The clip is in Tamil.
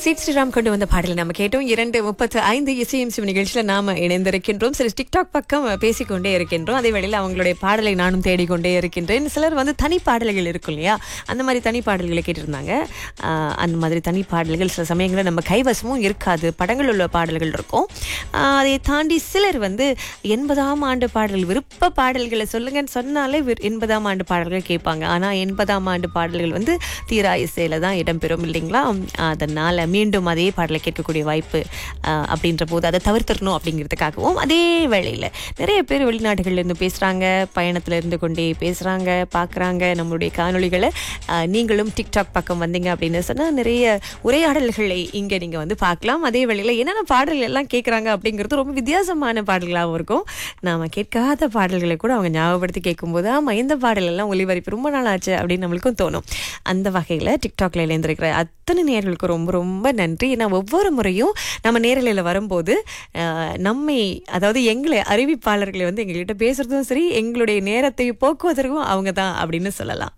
சீட் ஸ்ரீராம் கொண்டு வந்த பாடலை நம்ம கேட்டோம் இரண்டு முப்பத்து ஐந்து இசையும் சிவ நிகழ்ச்சியில நாம இணைந்திருக்கின்றோம் சரி டிக்டாக் பக்கம் பேசிக்கொண்டே இருக்கின்றோம் அதே வேளையில் அவங்களுடைய பாடலை நானும் தேடிக்கொண்டே இருக்கின்றேன் சிலர் வந்து தனி பாடல்கள் இருக்கும் இல்லையா அந்த மாதிரி தனி பாடல்களை கேட்டிருந்தாங்க ஆஹ் அந்த மாதிரி தனி பாடல்கள் சில சமயங்களில் நம்ம கைவசமும் இருக்காது படங்கள் உள்ள பாடல்கள் இருக்கும் ஆஹ் அதை தாண்டி சிலர் வந்து எண்பதாம் ஆண்டு பாடல் விருப்ப பாடல்களை சொல்லுங்கன்னு சொன்னாலே விரு- எண்பதாம் ஆண்டு பாடல்கள் கேட்பாங்க ஆனா எண்பதாம் ஆண்டு பாடல்கள் வந்து தீரா இசையில தான் இடம்பெறும் இல்லைங்களா அதனால மீண்டும் அதே பாடலை கேட்கக்கூடிய வாய்ப்பு ஆஹ், அப்படின்ற போது அதை தவிர்த்திடணும் அப்படிங்கிறதுக்காகவும் அதே வேளையில் நிறைய பேர் வெளிநாடுகள்ல இருந்து பேசுறாங்க பயணத்துல இருந்து கொண்டே பேசுறாங்க பார்க்குறாங்க நம்மளுடைய காணொளிகளை ஆஹ், நீங்களும் டிக்டாக் பக்கம் வந்தீங்க அப்படின்னு சொன்னா நிறைய உரையாடல்களை இங்க நீங்க வந்து பார்க்கலாம் அதே வேளையில் என்னென்ன பாடல்கள் எல்லாம் கேட்குறாங்க அப்படிங்கிறது ரொம்ப வித்தியாசமான பாடல்களாகவும் இருக்கும் நாம கேட்காத பாடல்களை கூட அவங்க ஞாபகப்படுத்தி கேட்கும்போது ஆமா இந்த பாடல் எல்லாம் ஒளிபரப்பி ரொம்ப நாள் ஆச்சு அப்படின்னு நம்மளுக்கும் தோணும் அந்த வகையில் டிக்டாக்ல இணைந்திருக்கிற அத்தனை நேர்களுக்கு ரொம்ப ரொம்ப நன்றி ஏன்னா ஒவ்வொரு முறையும் நம்ம நேரலையில் வரும்போது அஹ், நம்மை அதாவது எங்களை அறிவிப்பாளர்களை வந்து எங்ககிட்ட பேசுறதும் சரி எங்களுடைய நேரத்தை போக்குவதற்கும் அவங்க தான் அப்படின்னு சொல்லலாம்